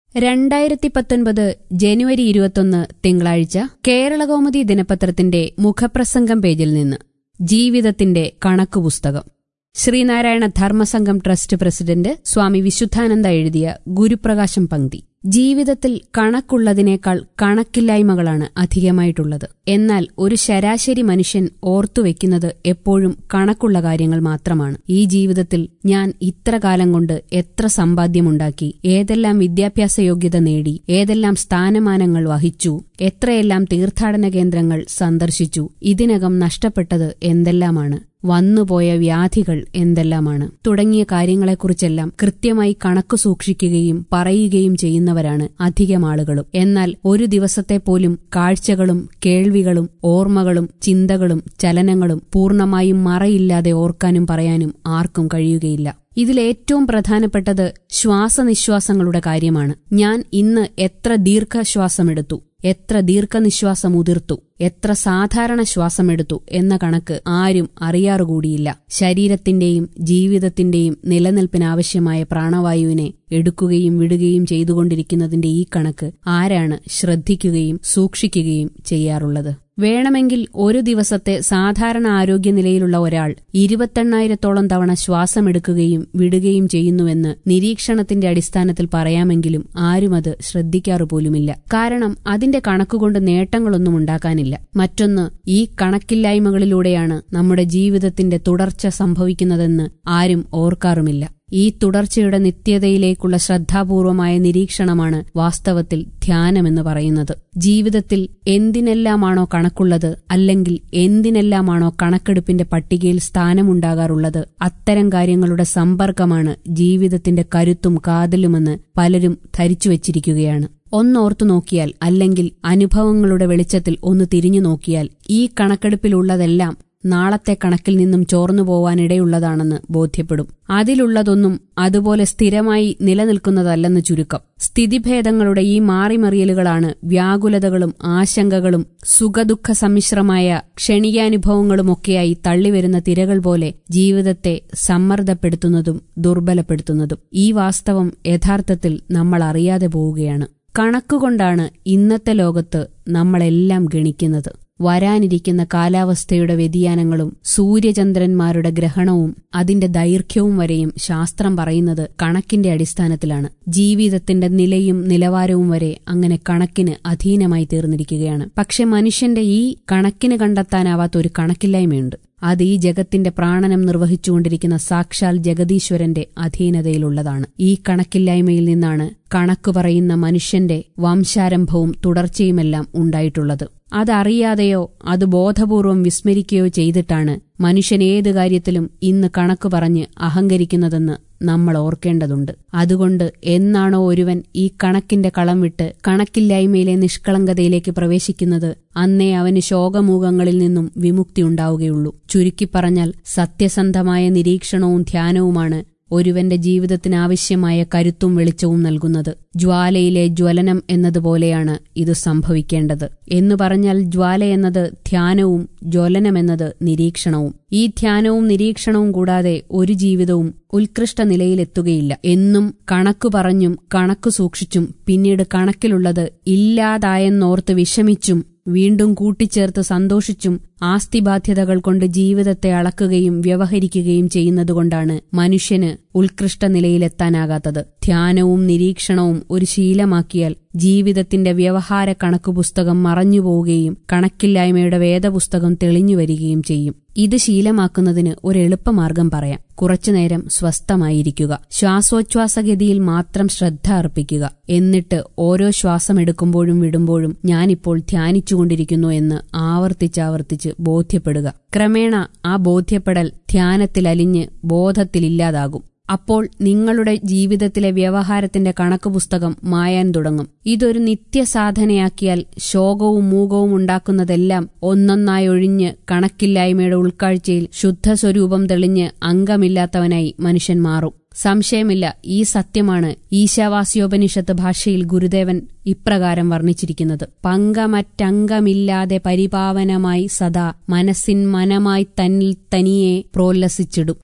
രണ്ടായിരത്തി പത്തൊൻപത് ജനുവരി ഇരുപത്തൊന്ന് തിങ്കളാഴ്ച കേരളകൗമുദി ദിനപത്രത്തിന്റെ മുഖപ്രസംഗം പേജിൽ നിന്ന് ജീവിതത്തിന്റെ കണക്കുപുസ്തകം ശ്രീനാരായണ ധർമ്മസംഘം ട്രസ്റ്റ് പ്രസിഡന്റ് സ്വാമി വിശുദ്ധാനന്ദ എഴുതിയ ഗുരുപ്രകാശം പങ്ക്തി ജീവിതത്തിൽ കണക്കുള്ളതിനേക്കാൾ കണക്കില്ലായ്മകളാണ് അധികമായിട്ടുള്ളത് എന്നാൽ ഒരു ശരാശരി മനുഷ്യൻ ഓർത്തുവെക്കുന്നത് എപ്പോഴും കണക്കുള്ള കാര്യങ്ങൾ മാത്രമാണ് ഈ ജീവിതത്തിൽ ഞാൻ ഇത്ര കാലം കൊണ്ട് എത്ര സമ്പാദ്യമുണ്ടാക്കി ഏതെല്ലാം വിദ്യാഭ്യാസ യോഗ്യത നേടി ഏതെല്ലാം സ്ഥാനമാനങ്ങൾ വഹിച്ചു എത്രയെല്ലാം തീർത്ഥാടന കേന്ദ്രങ്ങൾ സന്ദർശിച്ചു ഇതിനകം നഷ്ടപ്പെട്ടത് എന്തെല്ലാമാണ് വന്നുപോയ വ്യാധികൾ എന്തെല്ലാമാണ് തുടങ്ങിയ കാര്യങ്ങളെക്കുറിച്ചെല്ലാം കൃത്യമായി കണക്കു സൂക്ഷിക്കുകയും പറയുകയും ചെയ്യുന്നവരാണ് അധികം ആളുകളും എന്നാൽ ഒരു ദിവസത്തെ പോലും കാഴ്ചകളും കേൾവികളും ഓർമ്മകളും ചിന്തകളും ചലനങ്ങളും പൂർണ്ണമായും മറയില്ലാതെ ഓർക്കാനും പറയാനും ആർക്കും കഴിയുകയില്ല ഇതിലേറ്റവും പ്രധാനപ്പെട്ടത് ശ്വാസനിശ്വാസങ്ങളുടെ കാര്യമാണ് ഞാൻ ഇന്ന് എത്ര ദീർഘശ്വാസമെടുത്തു എത്ര ദീർഘനിശ്വാസം ഉതിർത്തു എത്ര സാധാരണ ശ്വാസമെടുത്തു എന്ന കണക്ക് ആരും അറിയാറുകൂടിയില്ല ശരീരത്തിന്റെയും ജീവിതത്തിന്റെയും നിലനിൽപ്പിനാവശ്യമായ പ്രാണവായുവിനെ എടുക്കുകയും വിടുകയും ചെയ്തുകൊണ്ടിരിക്കുന്നതിന്റെ ഈ കണക്ക് ആരാണ് ശ്രദ്ധിക്കുകയും സൂക്ഷിക്കുകയും ചെയ്യാറുള്ളത് വേണമെങ്കിൽ ഒരു ദിവസത്തെ സാധാരണ ആരോഗ്യനിലയിലുള്ള ഒരാൾ ഇരുപത്തെണ്ണായിരത്തോളം തവണ ശ്വാസമെടുക്കുകയും വിടുകയും ചെയ്യുന്നുവെന്ന് നിരീക്ഷണത്തിന്റെ അടിസ്ഥാനത്തിൽ പറയാമെങ്കിലും ആരും അത് ശ്രദ്ധിക്കാറു പോലുമില്ല കാരണം അതിന്റെ കണക്കുകൊണ്ട് നേട്ടങ്ങളൊന്നും ഉണ്ടാക്കാനില്ല മറ്റൊന്ന് ഈ കണക്കില്ലായ്മകളിലൂടെയാണ് നമ്മുടെ ജീവിതത്തിന്റെ തുടർച്ച സംഭവിക്കുന്നതെന്ന് ആരും ഓർക്കാറുമില്ല ഈ തുടർച്ചയുടെ നിത്യതയിലേക്കുള്ള ശ്രദ്ധാപൂർവമായ നിരീക്ഷണമാണ് വാസ്തവത്തിൽ ധ്യാനമെന്ന് പറയുന്നത് ജീവിതത്തിൽ എന്തിനെല്ലാമാണോ കണക്കുള്ളത് അല്ലെങ്കിൽ എന്തിനെല്ലാമാണോ കണക്കെടുപ്പിന്റെ പട്ടികയിൽ സ്ഥാനമുണ്ടാകാറുള്ളത് അത്തരം കാര്യങ്ങളുടെ സമ്പർക്കമാണ് ജീവിതത്തിന്റെ കരുത്തും കാതലുമെന്ന് പലരും ധരിച്ചുവച്ചിരിക്കുകയാണ് ഒന്നോർത്തു നോക്കിയാൽ അല്ലെങ്കിൽ അനുഭവങ്ങളുടെ വെളിച്ചത്തിൽ ഒന്ന് തിരിഞ്ഞു നോക്കിയാൽ ഈ കണക്കെടുപ്പിലുള്ളതെല്ലാം നാളത്തെ കണക്കിൽ നിന്നും ചോർന്നു പോവാനിടയുള്ളതാണെന്ന് ബോധ്യപ്പെടും അതിലുള്ളതൊന്നും അതുപോലെ സ്ഥിരമായി നിലനിൽക്കുന്നതല്ലെന്ന് ചുരുക്കം സ്ഥിതിഭേദങ്ങളുടെ ഈ മാറിമറിയലുകളാണ് വ്യാകുലതകളും ആശങ്കകളും സുഖദുഃഖ സമ്മിശ്രമായ ക്ഷണികാനുഭവങ്ങളുമൊക്കെയായി തള്ളിവരുന്ന തിരകൾ പോലെ ജീവിതത്തെ സമ്മർദ്ദപ്പെടുത്തുന്നതും ദുർബലപ്പെടുത്തുന്നതും ഈ വാസ്തവം യഥാർത്ഥത്തിൽ നമ്മൾ അറിയാതെ പോവുകയാണ് കണക്കുകൊണ്ടാണ് ഇന്നത്തെ ലോകത്ത് നമ്മളെല്ലാം ഗണിക്കുന്നത് വരാനിരിക്കുന്ന കാലാവസ്ഥയുടെ വ്യതിയാനങ്ങളും സൂര്യചന്ദ്രന്മാരുടെ ഗ്രഹണവും അതിന്റെ ദൈർഘ്യവും വരെയും ശാസ്ത്രം പറയുന്നത് കണക്കിന്റെ അടിസ്ഥാനത്തിലാണ് ജീവിതത്തിന്റെ നിലയും നിലവാരവും വരെ അങ്ങനെ കണക്കിന് അധീനമായി തീർന്നിരിക്കുകയാണ് പക്ഷെ മനുഷ്യന്റെ ഈ കണക്കിന് കണ്ടെത്താനാവാത്ത ഒരു കണക്കില്ലായ്മയുണ്ട് അത് ഈ ജഗത്തിന്റെ പ്രാണനം നിർവഹിച്ചുകൊണ്ടിരിക്കുന്ന സാക്ഷാൽ ജഗദീശ്വരന്റെ അധീനതയിലുള്ളതാണ് ഈ കണക്കില്ലായ്മയിൽ നിന്നാണ് കണക്കു പറയുന്ന മനുഷ്യന്റെ വംശാരംഭവും തുടർച്ചയുമെല്ലാം ഉണ്ടായിട്ടുള്ളത് അതറിയാതെയോ അത് ബോധപൂർവം വിസ്മരിക്കുകയോ ചെയ്തിട്ടാണ് മനുഷ്യൻ ഏത് കാര്യത്തിലും ഇന്ന് കണക്ക് പറഞ്ഞ് അഹങ്കരിക്കുന്നതെന്ന് നമ്മൾ ഓർക്കേണ്ടതുണ്ട് അതുകൊണ്ട് എന്നാണോ ഒരുവൻ ഈ കണക്കിന്റെ കളം വിട്ട് കണക്കില്ലായ്മയിലെ നിഷ്കളങ്കതയിലേക്ക് പ്രവേശിക്കുന്നത് അന്നേ അവന് ശോകമൂകങ്ങളിൽ നിന്നും വിമുക്തി ഉണ്ടാവുകയുള്ളൂ ചുരുക്കിപ്പറഞ്ഞാൽ സത്യസന്ധമായ നിരീക്ഷണവും ധ്യാനവുമാണ് ഒരുവന്റെ ജീവിതത്തിനാവശ്യമായ കരുത്തും വെളിച്ചവും നൽകുന്നത് ജ്വാലയിലെ ജ്വലനം എന്നതുപോലെയാണ് ഇത് സംഭവിക്കേണ്ടത് എന്നു പറഞ്ഞാൽ ജ്വാല എന്നത് ധ്യാനവും ജ്വലനമെന്നത് നിരീക്ഷണവും ഈ ധ്യാനവും നിരീക്ഷണവും കൂടാതെ ഒരു ജീവിതവും ഉത്കൃഷ്ട നിലയിലെത്തുകയില്ല എന്നും കണക്കു പറഞ്ഞും കണക്കു സൂക്ഷിച്ചും പിന്നീട് കണക്കിലുള്ളത് ഇല്ലാതായെന്നോർത്ത് വിഷമിച്ചും വീണ്ടും കൂട്ടിച്ചേർത്ത് സന്തോഷിച്ചും ആസ്തിബാധ്യതകൾ കൊണ്ട് ജീവിതത്തെ അളക്കുകയും വ്യവഹരിക്കുകയും ചെയ്യുന്നതുകൊണ്ടാണ് മനുഷ്യന് ഉത്കൃഷ്ട നിലയിലെത്താനാകാത്തത് ധ്യാനവും നിരീക്ഷണവും ഒരു ശീലമാക്കിയാൽ ജീവിതത്തിന്റെ വ്യവഹാര കണക്കു പുസ്തകം മറഞ്ഞുപോവുകയും കണക്കില്ലായ്മയുടെ വേദപുസ്തകം തെളിഞ്ഞു വരികയും ചെയ്യും ഇത് ശീലമാക്കുന്നതിന് ഒരു എളുപ്പമാർഗം പറയാം കുറച്ചുനേരം സ്വസ്ഥമായിരിക്കുക ശ്വാസോച്ഛ്വാസഗതിയിൽ മാത്രം ശ്രദ്ധ അർപ്പിക്കുക എന്നിട്ട് ഓരോ ശ്വാസം എടുക്കുമ്പോഴും വിടുമ്പോഴും ഞാനിപ്പോൾ ധ്യാനിച്ചുകൊണ്ടിരിക്കുന്നു എന്ന് ആവർത്തിച്ചാവർത്തിച്ച് ബോധ്യപ്പെടുക ക്രമേണ ആ ബോധ്യപ്പെടൽ ധ്യാനത്തിലലിഞ്ഞ് ബോധത്തിലില്ലാതാകും അപ്പോൾ നിങ്ങളുടെ ജീവിതത്തിലെ വ്യവഹാരത്തിന്റെ കണക്ക് പുസ്തകം മായാൻ തുടങ്ങും ഇതൊരു നിത്യസാധനയാക്കിയാൽ ശോകവും മൂകവും ഉണ്ടാക്കുന്നതെല്ലാം ഒന്നൊന്നായി ഒഴിഞ്ഞ് കണക്കില്ലായ്മയുടെ ഉൾക്കാഴ്ചയിൽ ശുദ്ധസ്വരൂപം തെളിഞ്ഞ് അംഗമില്ലാത്തവനായി മനുഷ്യൻ മാറും സംശയമില്ല ഈ സത്യമാണ് ഈശാവാസ്യോപനിഷത്ത് ഭാഷയിൽ ഗുരുദേവൻ ഇപ്രകാരം വർണ്ണിച്ചിരിക്കുന്നത് പങ്കമറ്റംഗമില്ലാതെ പരിപാവനമായി സദാ മനസ്സിൻ മനമായി തന്നിൽ തനിയെ പ്രോല്ലസിച്ചിടും